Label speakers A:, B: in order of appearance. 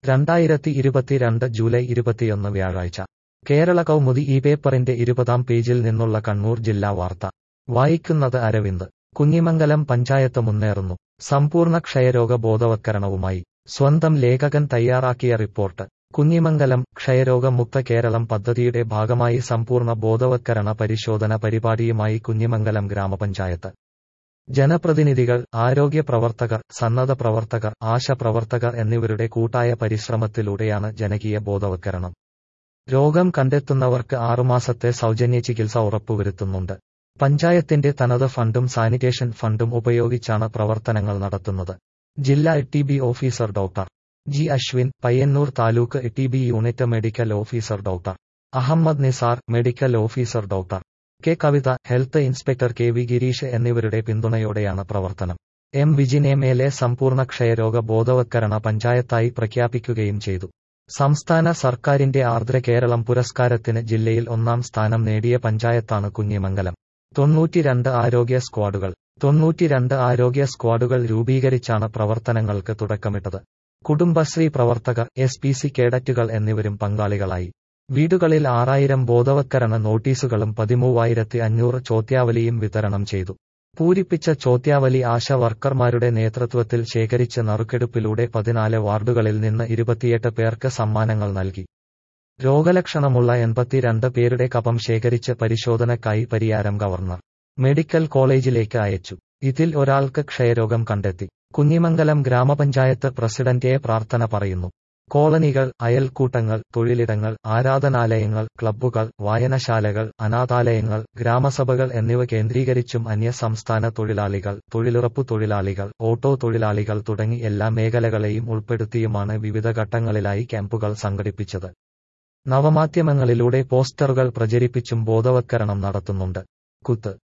A: രണ്ടായിരത്തി ഇരുപത്തിരണ്ട് ജൂലൈ ഇരുപത്തിയൊന്ന് വ്യാഴാഴ്ച കേരള കൗമുദി ഈ പേപ്പറിന്റെ ഇരുപതാം പേജിൽ നിന്നുള്ള കണ്ണൂർ ജില്ലാ വാർത്ത വായിക്കുന്നത് അരവിന്ദ് കുഞ്ഞിമംഗലം പഞ്ചായത്ത് മുന്നേറുന്നു സമ്പൂർണ്ണ ക്ഷയരോഗ ബോധവത്കരണവുമായി സ്വന്തം ലേഖകൻ തയ്യാറാക്കിയ റിപ്പോർട്ട് കുഞ്ഞിമംഗലം ക്ഷയരോഗമുക്ത കേരളം പദ്ധതിയുടെ ഭാഗമായി സമ്പൂർണ്ണ ബോധവത്കരണ പരിശോധന പരിപാടിയുമായി കുഞ്ഞിമംഗലം ഗ്രാമപഞ്ചായത്ത് ജനപ്രതിനിധികൾ ആരോഗ്യ പ്രവർത്തകർ സന്നദ്ധ പ്രവർത്തകർ ആശാപ്രവർത്തകർ എന്നിവരുടെ കൂട്ടായ പരിശ്രമത്തിലൂടെയാണ് ജനകീയ ബോധവത്കരണം രോഗം കണ്ടെത്തുന്നവർക്ക് ആറുമാസത്തെ സൗജന്യ ചികിത്സ ഉറപ്പുവരുത്തുന്നുണ്ട് പഞ്ചായത്തിന്റെ തനത് ഫണ്ടും സാനിറ്റേഷൻ ഫണ്ടും ഉപയോഗിച്ചാണ് പ്രവർത്തനങ്ങൾ നടത്തുന്നത് ജില്ലാ T B officer doctor G Ashwin Payyanur taluk T B unit medical officer doctor Ahammed Nisar medical officer doctor K Kavitha health inspector K V Girish എന്നിവരുടെ പിന്തുണയോടെയാണ് പ്രവർത്തനം M Vijin M L A സമ്പൂർണ്ണ ക്ഷയരോഗ ബോധവത്കരണ പഞ്ചായത്തായി പ്രഖ്യാപിക്കുകയും ചെയ്തു സംസ്ഥാന സർക്കാരിന്റെ ആർദ്ര കേരളം പുരസ്കാരത്തിന് ജില്ലയിൽ ഒന്നാം സ്ഥാനം നേടിയ പഞ്ചായത്താണ് കുഞ്ഞിമംഗലം തൊണ്ണൂറ്റിരണ്ട് ആരോഗ്യ സ്ക്വാഡുകൾ തൊണ്ണൂറ്റിരണ്ട് ആരോഗ്യ സ്ക്വാഡുകൾ രൂപീകരിച്ചാണ് പ്രവർത്തനങ്ങൾക്ക് തുടക്കമിട്ടത് കുടുംബശ്രീ പ്രവർത്തകർ എസ് പി സി കേഡറ്റുകൾ എന്നിവരും പങ്കാളികളായി വീടുകളിൽ ആറായിരം ബോധവത്കരണ നോട്ടീസുകളും പതിമൂവായിരത്തി അഞ്ഞൂറ് ചോദ്യാവലിയും വിതരണം ചെയ്തു പൂരിപ്പിച്ച ചോദ്യാവലി ആശ വർക്കർമാരുടെ നേതൃത്വത്തിൽ ശേഖരിച്ച നറുക്കെടുപ്പിലൂടെ പതിനാല് വാർഡുകളിൽ നിന്ന് ഇരുപത്തിയെട്ട് പേർക്ക് സമ്മാനങ്ങൾ നൽകി രോഗലക്ഷണമുള്ള എൺപത്തിരണ്ട് പേരുടെ കപം ശേഖരിച്ച് പരിശോധനക്കായി പരിയാരം ഗവർണർ മെഡിക്കൽ കോളേജിലേക്ക് അയച്ചു ഇതിൽ ഒരാൾക്ക് ക്ഷയരോഗം കണ്ടെത്തി കുഞ്ഞിമംഗലം ഗ്രാമപഞ്ചായത്ത് പ്രസിഡന്റ് എ പ്രാർത്ഥന പറയുന്നു കോളനികൾ അയൽക്കൂട്ടങ്ങൾ തൊഴിലിടങ്ങൾ ആരാധനാലയങ്ങൾ ക്ലബ്ബുകൾ വായനശാലകൾ അനാഥാലയങ്ങൾ ഗ്രാമസഭകൾ എന്നിവ കേന്ദ്രീകരിച്ചും അന്യസംസ്ഥാന തൊഴിലാളികൾ തൊഴിലുറപ്പു തൊഴിലാളികൾ ഓട്ടോ തൊഴിലാളികൾ തുടങ്ങി എല്ലാ മേഖലകളെയും ഉൾപ്പെടുത്തിയുമാണ് വിവിധ ഘട്ടങ്ങളിലായി ക്യാമ്പുകൾ സംഘടിപ്പിച്ചത് നവമാധ്യമങ്ങളിലൂടെ പോസ്റ്ററുകൾ പ്രചരിപ്പിച്ചും ബോധവത്കരണം നടത്തുന്നുണ്ട് കുത്ത്